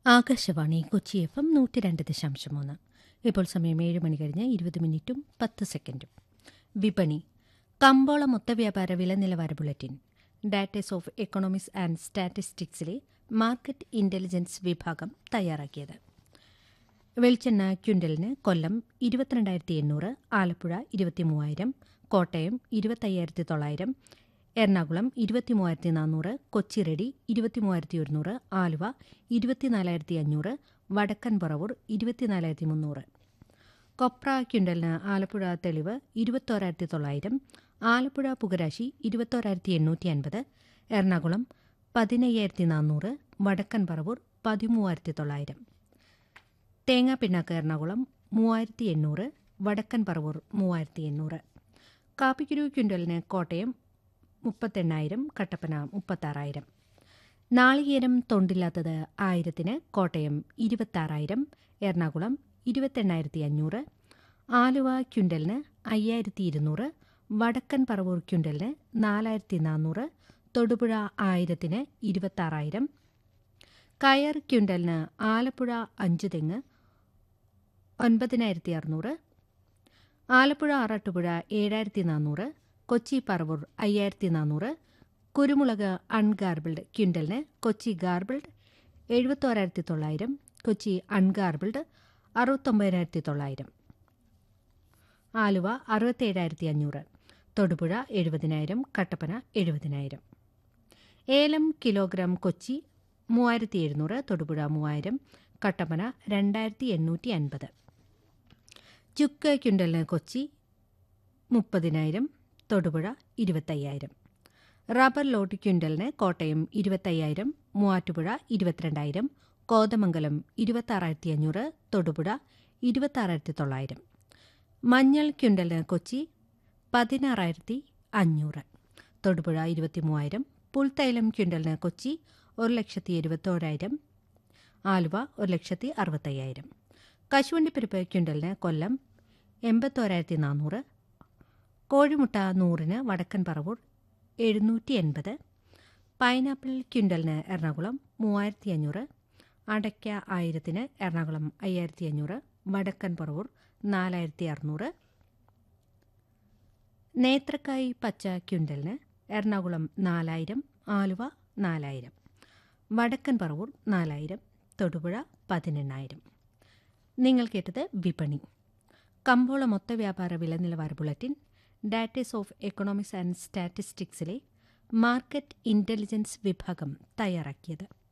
Akashvani Kochi F M നൂറ്റി രണ്ട് ദശാംശം മൂന്ന് ഇപ്പോൾ സമയം ഏഴ് മണി കഴിഞ്ഞ് ഇരുപത് മിനിറ്റും പത്ത് സെക്കൻഡും വിപണി കമ്പോള മൊത്തവ്യാപാര വില നിലവാര ബുള്ളറ്റിൻ ഡാറ്റസ് ഓഫ് എക്കണോമിക്സ് ആൻഡ് സ്റ്റാറ്റിസ്റ്റിക്സിലെ മാർക്കറ്റ് ഇന്റലിജൻസ് വിഭാഗം തയ്യാറാക്കിയത് വെളിച്ചെണ്ണ ക്വിൻ്റലിന് കൊല്ലം ഇരുപത്തിരണ്ടായിരത്തി എണ്ണൂറ് ആലപ്പുഴ ഇരുപത്തിമൂവായിരം കോട്ടയം ഇരുപത്തയ്യായിരത്തി തൊള്ളായിരം എറണാകുളം ഇരുപത്തിമൂവായിരത്തി നാനൂറ് കൊച്ചി റെഡി ഇരുപത്തിമൂവായിരത്തി ഒരുന്നൂറ് ആലുവ ഇരുപത്തിനാലായിരത്തി അഞ്ഞൂറ് വടക്കൻ പറവൂർ ഇരുപത്തിനാലായിരത്തി മുന്നൂറ് കൊപ്ര ക്വിൻ്റലിന് ആലപ്പുഴ തെളിവ് ഇരുപത്തോരായിരത്തി തൊള്ളായിരം ആലപ്പുഴ പുകരാശി ഇരുപത്തോരായിരത്തി എണ്ണൂറ്റി അൻപത് എറണാകുളം പതിനയ്യായിരത്തി നാനൂറ് വടക്കൻ പറവൂർ പതിമൂവായിരത്തി തൊള്ളായിരം തേങ്ങാ പിണ്ണാക്ക് എറണാകുളം മൂവായിരത്തി എണ്ണൂറ് വടക്കൻ പറവൂർ മൂവായിരത്തി എണ്ണൂറ് കാപ്പിക്കുരു ക്വിൻ്റലിന് കോട്ടയം മുപ്പത്തെണ്ണായിരം കട്ടപ്പന മുപ്പത്താറായിരം നാളികേരം തൊണ്ടില്ലാത്തത് ആയിരത്തിന് കോട്ടയം ഇരുപത്താറായിരം എറണാകുളം ഇരുപത്തെണ്ണായിരത്തി അഞ്ഞൂറ് ആലുവ ക്വിൻ്റലിന് അയ്യായിരത്തി ഇരുന്നൂറ് വടക്കൻ പറവൂർ ക്വിൻ്റലിന് നാലായിരത്തി നാനൂറ് തൊടുപുഴ ആയിരത്തിന് ഇരുപത്താറായിരം കയർ ക്വിൻ്റലിന് ആലപ്പുഴ അഞ്ച് തെങ്ങ് ഒൻപതിനായിരത്തി അറുന്നൂറ് ആലപ്പുഴ ആറാട്ടുപുഴ ഏഴായിരത്തി നാനൂറ് കൊച്ചി പറവൂർ അയ്യായിരത്തി നാനൂറ് കുരുമുളക് അൺഗാർബിൾഡ് ക്വിൻ്റലിന് കൊച്ചി ഗാർബിൾഡ് എഴുപത്തോരായിരത്തി തൊള്ളായിരം കൊച്ചി അൺഗാർബിൾഡ് അറുപത്തൊമ്പതിനായിരത്തി തൊള്ളായിരം ആലുവ അറുപത്തേഴായിരത്തി അഞ്ഞൂറ് തൊടുപുഴ എഴുപതിനായിരം കട്ടപ്പന എഴുപതിനായിരം ഏലം കിലോഗ്രാം കൊച്ചി മൂവായിരത്തി എഴുന്നൂറ് തൊടുപുഴ മൂവായിരം കട്ടപ്പന രണ്ടായിരത്തി എണ്ണൂറ്റി അൻപത് ചുക്ക് ക്വിൻ്റലിന് കൊച്ചി മുപ്പതിനായിരം തൊടുപുഴ ഇരുപത്തയ്യായിരം റബ്ബർ ലോട്ട് ക്വിൻ്റലിന് കോട്ടയം ഇരുപത്തയ്യായിരം മൂവാറ്റുപുഴ ഇരുപത്തിരണ്ടായിരം കോതമംഗലം ഇരുപത്താറായിരത്തി അഞ്ഞൂറ് തൊടുപുഴ ഇരുപത്താറായിരത്തി തൊള്ളായിരം മഞ്ഞൾ ക്വിൻ്റലിന് കൊച്ചി പതിനാറായിരത്തി അഞ്ഞൂറ് തൊടുപുഴ ഇരുപത്തിമൂവായിരം പുൽത്തൈലം ക്വിൻ്റലിന് കൊച്ചി ഒരു ലക്ഷത്തി എഴുപത്തോരായിരം ആലുവ ഒരു ലക്ഷത്തി അറുപത്തയ്യായിരം കശുവണ്ടിപ്പരിപ്പ് ക്വിൻ്റലിന് കൊല്ലം എൺപത്തോരായിരത്തി നാനൂറ് കോഴിമുട്ട നൂറിന് വടക്കൻ പറവൂർ എഴുന്നൂറ്റി എൺപത് പൈനാപ്പിൾ ക്വിൻ്റലിന് എറണാകുളം മൂവായിരത്തി അഞ്ഞൂറ് അടയ്ക്ക ആയിരത്തിന് എറണാകുളം അയ്യായിരത്തി അഞ്ഞൂറ് വടക്കൻ പറവൂർ നാലായിരത്തി അറുന്നൂറ് നേത്രക്കായ് പച്ച ക്വിൻ്റലിന് എറണാകുളം നാലായിരം ആലുവ നാലായിരം വടക്കൻ പറവൂർ നാലായിരം തൊടുപുഴ പതിനെണ്ണായിരം നിങ്ങൾ കേട്ടത് വിപണി കമ്പോള മൊത്ത വ്യാപാര വില നിലവാര ബുള്ളറ്റിൻ ഡാറ്റസ് ഓഫ് എക്കണോമിക്സ് ആൻഡ് സ്റ്റാറ്റിസ്റ്റിക്സിലെ മാർക്കറ്റ് ഇന്റലിജൻസ് വിഭാഗം തയ്യാറാക്കിയത്